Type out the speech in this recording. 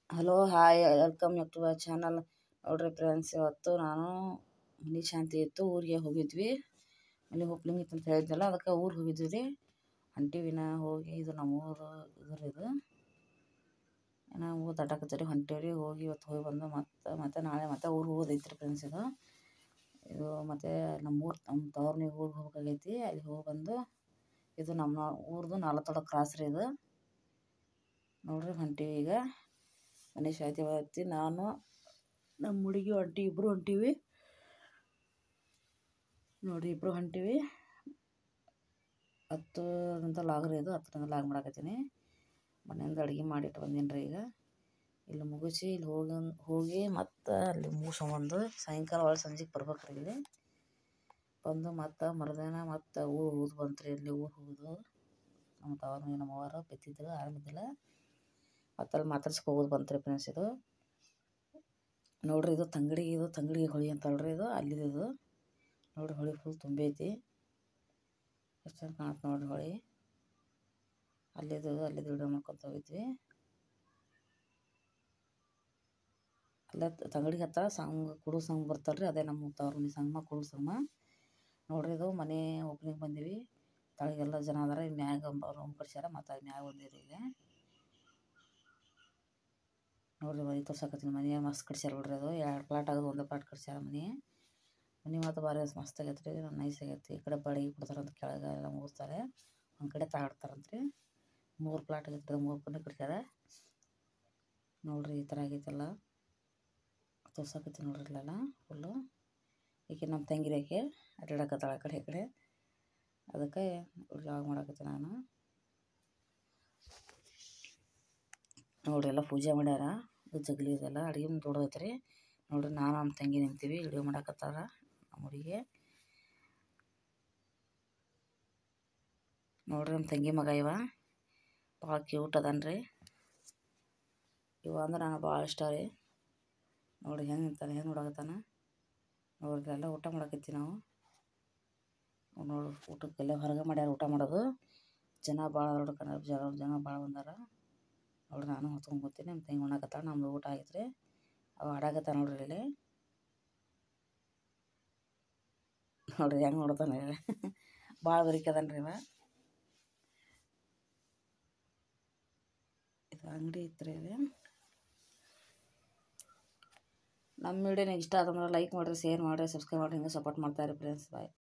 hello hi welcome back to our channel ನೋಡ್ರಿ friends ಇವತ್ತು ನಾನು ಮನೆ ಶಾಂತಿ ಇತ್ತು ಊರಿಗೆ ಹೋಗಿದ್ವಿ ಅಲ್ಲಿ ಓಪ್ನಿಂಗ್ ಇತ್ತು ಅಂತ ಹೇಳಿದ್ನಲ್ಲ ಅದಕ್ಕೆ ಊರಿಗೆ ಹೋಗಿದ್ವಿ ರೀ ಹೊಂಟೀವಿನ ಹೋಗಿ ಇದು ನಮ್ಮ ಊರು ಇದ್ರ ಇದು ನಾವು ದಡ್ಡಾಕತ್ತೀವಿ ಹೊಂಟೀವಿ ಹೋಗಿ ಇವತ್ತು ಹೋಗಿ ಬಂದು ಮತ್ತೆ ಮತ್ತೆ ನಾಳೆ ಮತ್ತೆ ಊರಿಗೆ ಹೋಗೋದೈತ್ರಿ ಫ್ರೆಂಡ್ಸ್ ಇದು ಇದು ಮತ್ತು ನಮ್ಮೂರು ನಮ್ಮ ತವ್ರ ಮನೆಗೆ ಊರಿಗೆ ಹೋಗ್ಬೇಕಾಗೈತಿ ಅಲ್ಲಿ ಹೋಗಿ ಬಂದು ಇದು ನಮ್ಮ ಊರ್ದು ನಾಲ್ವತ್ತೊಡ ಕ್ರಾಸ್ ರೀ ಇದು ನೋಡ್ರಿ ಹೊಂಟೀವಿ ಈಗ ಮನೆ ಶಾಂತಿ ಬರತ್ತಿ ನಾನು ನಮ್ಮ ಹುಡುಗಿ ಹೊಂಟಿ ಇಬ್ಬರು ಹೊಂಟೀವಿ ನೋಡಿ ಇಬ್ಬರು ಹೊಂಟೀವಿ ಹತ್ತರಿಂದ ಲಾಗ್ ರೀ ಇದು ಹತ್ತರಿಂದ ಲಾಗ್ ಮಾಡಾಕತ್ತೀನಿ ಮನೆಯಿಂದ ಅಡುಗೆ ಮಾಡಿಟ್ಟು ಬಂದೀನಿ ರೀ ಈಗ ಇಲ್ಲಿ ಮುಗಿಸಿ ಇಲ್ಲಿ ಹೋಗಿ ಹೋಗಿ ಮತ್ತು ಅಲ್ಲಿ ಮುಗಿಸ್ಕೊಂಬಂದು ಸಾಯಂಕಾಲ ಒಳ್ಳೆ ಸಂಜೆಗೆ ಬರ್ಬೇಕು ರೀ ಇಲ್ಲಿ ಬಂದು ಮತ್ತು ಮರುದಿನ ಮತ್ತು ಊರು ಹೋಗೋದು ಬಂತು ರೀ ಇಲ್ಲಿ ಊರು ಹೋಗೋದು ನಮ್ಮ ತವ್ರ ಮನೆ ನಮ್ಮ ಅವ್ವಾರು ಬಿತ್ತಿದ್ರು ಆರಾಮಿದ್ದಿಲ್ಲ ಮತ್ತು ಅಲ್ಲಿ ಮಾತಾಡ್ಸಕ್ಕೆ ಹೋಗೋದು ಬಂತು ರೀ ಫ್ರೆಂಡ್ಸ್ ಇದು ನೋಡ್ರಿ ಇದು ತಂಗಡಿ ಇದು ತಂಗಡಿ ಹೊಳಿ ಅಂತಲ್ರಿ ಇದು ಅಲ್ಲಿದೆ ಇದು ನೋಡ್ರಿ ಹೊಳಿ ಫುಲ್ ತುಂಬೈತಿ ಎಷ್ಟು ಚಂದ ಕಾಣತ್ತೆ ನೋಡ್ರಿ ಹೊಳಿ ಅಲ್ಲಿದ್ದು ಅಲ್ಲಿದ್ದು ವಿಡಿಯೋ ಮಾಡ್ಕೊತ ಹೋಗಿದ್ವಿ ಅಲ್ಲೇ ತಂಗಡಿ ಹತ್ರ ಸಂಘ ಕುಡು ಸಂಘ ಬರ್ತಲ್ರಿ ಅದೇ ನಮ್ಮ ತವ್ರ ಮನೆ ಸಂಗಮ ಕುಡು ಸಂಗಮ ನೋಡ್ರಿ ಇದು ಮನೆ ಓಪನಿಂಗ್ ಬಂದೀವಿ ತಳಗೆಲ್ಲ ಜನ ಅದಾರ ಮ್ಯಾಗ ರೂಮ್ ಕಟ್ಸ್ಯಾರ ಮತ್ತು ಅಲ್ಲಿ ಮ್ಯಾಗ ಬಂದೀವಿ ಈಗ ನೋಡ್ರಿ ಮನೆ ತೋರ್ಸಕತ್ತೀನಿ ಮನೆ ಮಸ್ತ್ ಕಟ್ಸ್ಯಾರ ನೋಡ್ರಿ ಅದು ಎರಡು ಪ್ಲಾಟ್ ಆಗೋದು ಒಂದೇ ಪ್ಲಾಟ್ ಕಟ್ಸ್ಯಾರ ಮನೆ ಮನೆ ಮಾತ್ರ ಭಾರಿ ಮಸ್ತ್ ಆಗೈತೆ ರೀ ನೈಸ್ ಆಗೈತಿ ಈ ಕಡೆ ಬಾಡಿಗೆ ಕೊಡ್ತಾರಂತ ಕೆಳಗೆ ಎಲ್ಲ ಮುಗಿಸ್ತಾರೆ ಒಂದು ಕಡೆ ತಾಡ್ತಾರಂತ್ರಿ ಮೂರು ಪ್ಲಾಟ್ ಆಗೈತೆ ಮೂರು ಕಡೆ ಕಟ್ಸ್ಯಾರ ನೋಡ್ರಿ ಈ ಥರ ಆಗೈತೆಲ್ಲ ತೋರ್ಸಕತ್ತೀನಿ ನೋಡ್ರಿ ಇಲ್ಲೆಲ್ಲ ಫುಲ್ಲು ಈಕೆ ನಮ್ಮ ತಂಗಿರಿ ಆಕೆ ಅಡ್ಡಾಡಕತ್ತಾಳ ಆ ಕಡೆ ಈ ಕಡೆ ಅದಕ್ಕೆ ಜಾಗ್ ಮಾಡಕತ್ತೀನಿ ನಾನು ನೋಡ್ರಿ ಎಲ್ಲ ಪೂಜೆ ಮಾಡ್ಯಾರ ಇದು ಜಗಲಿ ಇದೆಲ್ಲ ಅಡುಗೆ ದೊಡ್ಡದೈತೆ ರೀ ನೋಡ್ರಿ ನಾನು ನಮ್ಮ ತಂಗಿ ನಿಂತೀವಿ ವಿಡಿಯೋ ಮಾಡಕತ್ತಾರ ನಮ್ಮ ಹುಡುಗಿ ನೋಡ್ರಿ ನಮ್ಮ ತಂಗಿ ಮಗ ಇವ ಭಾಳ ಕ್ಯೂಟ್ ಅದಾನ ರೀ ಇವ ಅಂದ್ರೆ ನನಗೆ ಭಾಳ ಇಷ್ಟ ರೀ ನೋಡ್ರಿ ಹೆಂಗೆ ನಿಂತಾನೆ ಹೆಂಗೆ ನೋಡಕತ್ತಾನ ನೋಡ್ರಿ ಎಲ್ಲ ಊಟ ಮಾಡಕತ್ತೀವಿ ನಾವು ನೋಡ್ರಿ ಊಟಕ್ಕೆಲ್ಲ ಹೊರಗೆ ಮಾಡ್ಯಾರ ಊಟ ಮಾಡೋದು ಜನ ಭಾಳ ಹೊರಡ್ಕನ ಜನ ಜನ ಭಾಳ ಬಂದಾರ ನೋಡ್ರಿ ನಾನು ಹೊತ್ಕೊಂಡು ಕೂತೀನಿ ನಮ್ಮ ತಂಗಿ ಉಣ್ಣಾಕತ್ತಾಳ ನಮ್ದು ಊಟ ಆಗೈತೆ ರೀ ಅವ ಆಡಾಕತ್ತ ನೋಡ್ರಿ ಇಲ್ಲಿ ನೋಡ್ರಿ ಹೆಂಗೆ ನೋಡ್ತಾನೆ ಭಾಳ ಬರಿಕದನ್ರಿ ಇವ ಇದು ಅಂಗಡಿ ಐತ್ರಿ ಇದು ನಮ್ಮ ವಿಡಿಯೋ ಇಷ್ಟ ಆದಂದ್ರೆ ಲೈಕ್ ಮಾಡಿರಿ ಶೇರ್ ಮಾಡಿರಿ ಸಬ್ಸ್ಕ್ರೈಬ್ ಮಾಡಿರಿ ಹಿಂಗೆ ಸಪೋರ್ಟ್ ಮಾಡ್ತಾಯಿರಿ ಫ್ರೆಂಡ್ಸ್ ಬಾಯ್